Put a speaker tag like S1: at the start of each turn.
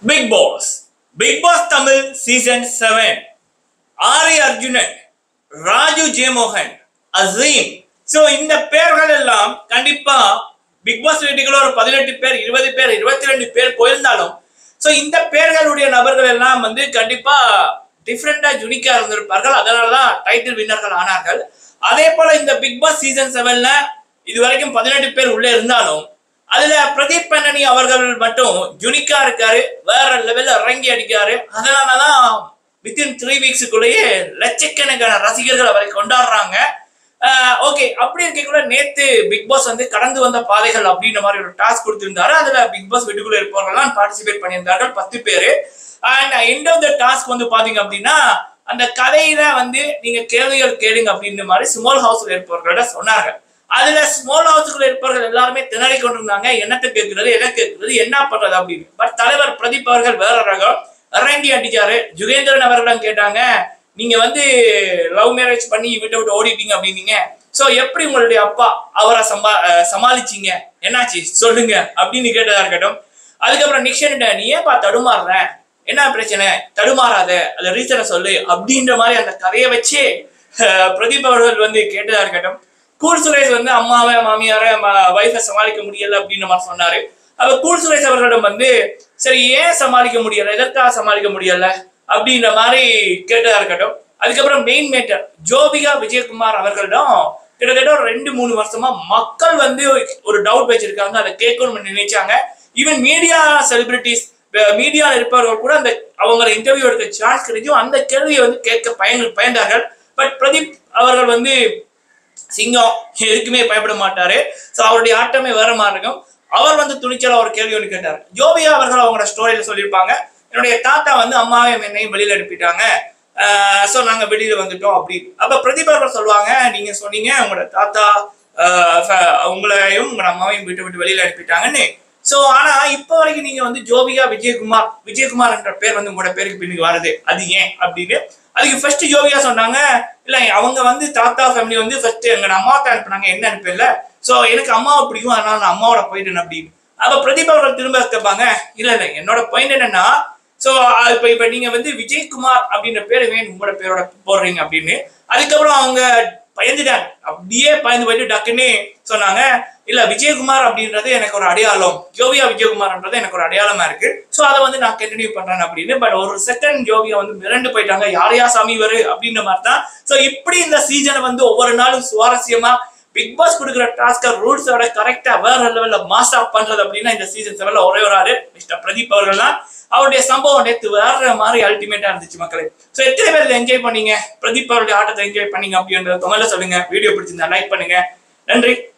S1: big Boss Bigg Boss Tamil season seven Aari Arjunan Raju Jeyamohan Azeem so இந்த பேர்கள் எல்லாம் கண்டிப்பா பிக் பாஸ் வீட்டுக்குள்ள ஒரு பதினெட்டு பேர் இருபது பேர் இருபத்தி ரெண்டு பேர் போயிருந்தாலும் சோ இந்த பேர்களுடைய நபர்கள் எல்லாம் வந்து கண்டிப்பா டிஃப்ரெண்டா யுனிக்கா இருந்திருப்பார்கள் அதனாலதான் டைட்டில் வின்னர்கள் ஆனார்கள் அதே போல இந்த பிக் பாஸ் சீசன் செவன்ல இது வரைக்கும் பதினெட்டு பேர் உள்ள இருந்தாலும் அதுல பிரதீப் பண்ணனி அவர்கள் மட்டும் யுனிக்கா இருக்காரு வேற லெவல்ல இறங்கி அடிக்காரு அதனாலதான் வித்தின் த்ரீ வீக்ஸுக்குள்ளேயே லட்சக்கணக்கான ரசிகர்கள் அவரை கொண்டாடுறாங்க ஓகே அப்படி இருக்கக்குள்ள நேத்து பிக் பாஸ் வந்து கடந்து வந்த பாதைகள் அப்படின்ற மாதிரி ஒரு டாஸ்க் கொடுத்திருந்தாரு அதுல பிக் பாஸ் வீட்டுக்குள்ள இருப்பவர்கள்லாம் பார்ட்டிசிபேட் பண்ணியிருந்தார்கள் பத்து பேரு and end of the task வந்து பாத்தீங்க அப்படின்னா அந்த கதையில வந்து நீங்க கேள்விகள் கேளுங்க அப்படின்ற மாதிரி ஸ்மால் ஹவுஸ்ல இருப்பவர்களோட சொன்னார்கள் அதுல ஸ்மால் ஹவுஸுக்குள்ள இருப்பவர்கள் எல்லாருமே திணறி கொண்டிருந்தாங்க என்னத்தை கேட்கிறது என்ன கேட்கிறது என்ன பண்றது அப்படின்னு பட் தலைவர் பிரதீப் அவர்கள் வேற ரகம் இறங்கி அடிச்சாரு ஜுகேந்திரன் அவர்களிடம் கேட்டாங்க நீங்க வந்து லவ் மேரேஜ் பண்ணி விட்டு விட்டு ஓடிட்டீங்க அப்படின்னீங்க சோ எப்படி உங்களுடைய அப்பா அவரை சம்பா அஹ் சமாளிச்சீங்க என்னாச்சு சொல்லுங்க அப்படின்னு கேட்டதா இருக்கட்டும் அதுக்கப்புறம் நிக்ஷன் நீ ஏன்பா தடுமாறுற என்ன பிரச்சனை தடுமாறாத அந்த ரீசனை சொல்லு அப்படின்ற மாதிரி அந்த கதையை வச்சு அஹ், பிரதீப் அவர்கள் வந்து கேட்டதா இருக்கட்டும் கூல் சுரேஷ் வந்து அம்மாவை மாமியார வைஃபை சமாளிக்க முடியல அப்படின்ற மாதிரி சொன்னாரு அப்ப கூல் சுரேஷ் அவர்களிடம் வந்து சரி ஏன் சமாளிக்க முடியல எதற்காக சமாளிக்க முடியல அப்படின்ற மாதிரி கேட்டதா இருக்கட்டும் அதுக்கப்புறம் மெயின் மேட்டர் ஜோபிகா விஜயகுமார் அவர்களிடம் கிட்டத்தட்ட ஒரு ரெண்டு மூணு வருஷமா மக்கள் வந்து ஒரு டவுட் வச்சிருக்காங்க அதை கேட்கணும்னு நினைச்சாங்க ஈவன் மீடியா செலிபிரிட்டிஸ் மீடியாவில் இருப்பவர்கள் கூட அந்த அவங்கள இன்டர்வியூ எடுக்க சான்ஸ் கிடைக்கும் அந்த கேள்வியை வந்து கேட்க பயன் பயந்தார்கள் பட் பிரதீப் அவர்கள் வந்து சிங்கம் எதுக்குமே பயப்பட மாட்டாரு ஸோ அவருடைய ஆட்டமே வேற மாதிரி இருக்கும் அவர் வந்து துணிச்சலா ஒரு கேள்வி ஒன்று கேட்டார் ஜோபியா அவர்கள் அவங்களோட ஸ்டோரியில சொல்லியிருப்பாங்க என்னுடைய தாத்தா வந்து அம்மாவையும் என்னையும் வெளியில அனுப்பிட்டாங்க ஸோ நாங்க வெளியில வந்துட்டோம் அப்படி அப்ப பிரதீப் அவர்கள் சொல்லுவாங்க நீங்க சொன்னீங்க உங்களோட தாத்தா ஆஹ் ஃப- உங்களையும் உங்களோட அம்மாவையும் விட்டு விட்டு வெளியில அனுப்பிட்டாங்கன்னு சோ ஆனா இப்போ வரைக்கும் நீங்க வந்து ஜோபிகா விஜயகுமார் விஜயகுமார் என்ற பேர் வந்து உங்களோட பேருக்கு பின்னுக்கு வருது அது ஏன் அப்படின்னு அதுக்கு ஃபர்ஸ்ட் ஜோபிகா சொன்னாங்க இல்ல அவங்க வந்து தாத்தா ஃபேமிலி வந்து ஃபர்ஸ்ட் எங்க அம்மா தான் அனுப்புனாங்க என்ன அனுப்பல சோ எனக்கு அம்மாவை பிடிக்கும் அதனால நான் அம்மாவோட போயிட்டேன் அப்படின்னு அப்ப பிரதீப் அவர்கள் திரும்ப கேட்பாங்க இல்ல இல்ல என்னோட பாயிண்ட் என்னன்னா சோ இப்ப இப்ப நீங்க வந்து விஜயகுமார் அப்படின்ற பேரை வேணும் உங்களோட பேரோட போடுறீங்க அப்படின்னு அதுக்கப்புறம் அவங்க பயந்துட்டாங்க அப்படியே பயந்து போயிட்டு டக்குன்னு சொன்னாங்க இல்ல விஜயகுமார் அப்படின்றது எனக்கு ஒரு அடையாளம் ஜோவியா விஜயகுமார்ன்றது எனக்கு ஒரு அடையாளமா இருக்கு சோ அதை வந்து நான் கண்டினியூ பண்றேன் அப்படின்னு பட் ஒரு செகண்ட் ஜோவியா வந்து மிரண்டு போயிட்டாங்க யாரையா சாமி வரு அப்படின்ற மாதிரி தான் சோ இப்படி இந்த சீசனை வந்து ஒவ்வொரு நாளும் சுவாரஸ்யமா பிக் பாஸ் கொடுக்குற டாஸ்க ரூல்ஸோட கரெக்டா வேற லெவல்ல மாஸ் ஆஃப் பண்றது அப்படின்னா இந்த சீசன் செவன்ல ஒரே ஒரு ஆளு மிஸ்டர் பிரதீப் அவர்கள் தான் அவருடைய சம்பவம் நேத்து வேற மாதிரி அல்டிமேட்டா இருந்துச்சு மக்களே சோ எத்தனை பேர் இதை என்ஜாய் பண்ணீங்க பிரதீப் அவருடைய ஆட்டத்தை என்ஜாய் பண்ணீங்க அப்படின்றத கமெண்ட்ல சொல்லுங்க வீடியோ பிடிச்சிருந்தா லைக் பண்ணுங்க நன்றி